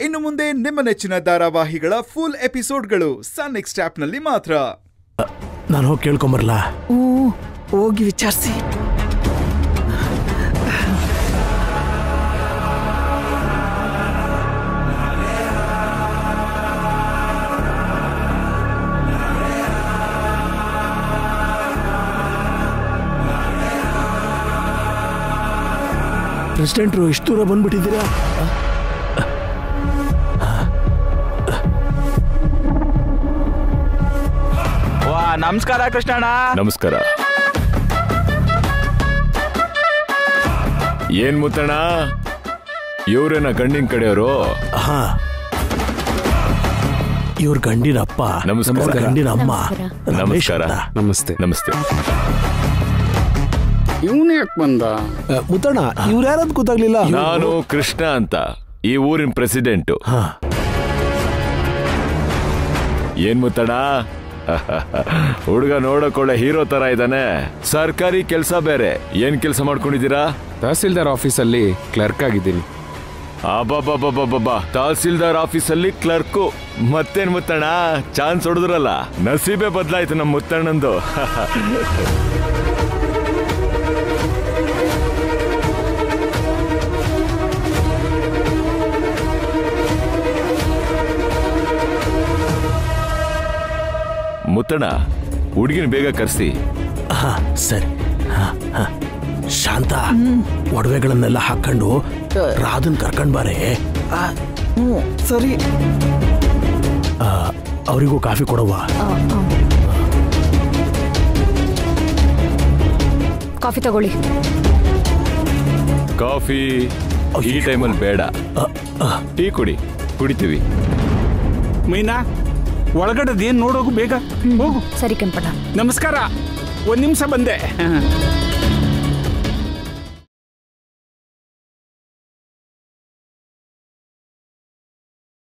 ಇನ್ನು ಮುಂದೆ ನಿಮ್ಮ ನೆಚ್ಚಿನ ಧಾರಾವಾಹಿಗಳ ಫುಲ್ ಎಪಿಸೋಡ್ಗಳು ಸನ್ ನೆಕ್ಸ್ಟ್ ಆಪ್ನಲ್ಲಿ ಮಾತ್ರ ನಾನು ಹೋಗಿ ಕೇಳ್ಕೊಂಬರ್ಲಾ ಹ್ಞೂ ಹೋಗಿ ವಿಚಾರಿಸಿ ಪ್ರೆಸಿಡೆಂಟ್ರು ಇಷ್ಟು ದೂರ ಬಂದ್ಬಿಟ್ಟಿದ್ದೀರಾ ವಾ ನಮಸ್ಕಾರ ಕೃಷ್ಣಣ್ಣ ನಮಸ್ಕಾರ ಏನ್ ಮುತ್ತಣ್ಣ ಇವ್ರೇನ ಗಂಡಿನ ಕಡೆಯವರು ಹಾ ಇವ್ರ ಗಂಡಿನ ಅಪ್ಪ ನಮಸ್ಕಾರ. ಅವ್ರ ಗಂಡಿನ ಅಮ್ಮ ರಮೇಶ್ ನಮಸ್ಕಾರ ಅಂತ. ನಮಸ್ತೆ ನಮಸ್ತೆ ಇವನು ಯಾಕೆ ಬಂದ ಆ, ಮುತ್ತಣ್ಣ ಇವ್ರು ಯಾರಂತ ಗೊತ್ತಾಗ್ಲಿಲ್ಲ ನಾನು ಕೃಷ್ಣ ಅಂತ ಈ ಊರಿನ ಪ್ರೆಸಿಡೆಂಟು ಹಾ ಏನ್ ಮುತ್ತಣ್ಣ ಹುಡುಗ ನೋಡಕೊಳ್ಳೆ ಹೀರೋ ತರ ಇದ್ದಾನೆ ಸರ್ಕಾರಿ ಕೆಲ್ಸ ಬೇರೆ ಏನ್ ಕೆಲಸ ಮಾಡ್ಕೊಂಡಿದ್ದೀರಾ ತಹಸೀಲ್ದಾರ್ ಆಫೀಸಲ್ಲಿ ಕ್ಲರ್ಕ್ ಆಗಿದ್ದೀನಿ ಅಬ್ಬಬ್ಬಬ್ಬಬ್ಬಬ್ಬಾ ತಹಸೀಲ್ದಾರ್ ಆಫೀಸಲ್ಲಿ ಕ್ಲರ್ಕು ಮತ್ತೇನ್ ಮುತ್ತಣ್ಣ ಚಾನ್ಸ್ ಹೊಡೆದ್ರಲ್ಲ ನಸೀಬೆ ಬದಲಾಯ್ತು ನಮ್ಮ ಮುತ್ತಣ್ಣಂದು ಮುತ್ತಣ್ಣ ಹುಡುಗಿನ ಬೇಗ ಕರ್ಸಿ ಹಾ ಸರಿ ಹಾ, ಹಾ. ಶಾಂತ ಒಡವೆಗಳನ್ನೆಲ್ಲ ಹಾಕೊಂಡು ರಾಧನ್ ಕರ್ಕೊಂಡ್ ಬಾರೆ ಹ್ಞೂ ಸರಿ ಆ, ಅವರಿಗೂ ಕಾಫಿ ಕೊಡವಾ ಕಾಫಿ ತಗೊಳ್ಳಿ ಕಾಫಿ ಈ ಟೈಮಲ್ಲಿ ಬೇಡ ಟೀ ಕುಡಿ ಕುಡಿತೀವಿ ಮೀನಾ ಒಳಗಡೆದೇನು ನೋಡೋಗು ಬೇಗ ಹೋಗು ಸರಿ ಕೆಂಪಣ್ಣ ನಮಸ್ಕಾರ ಒಂದ್ ನಿಮಿಷ ಬಂದೆ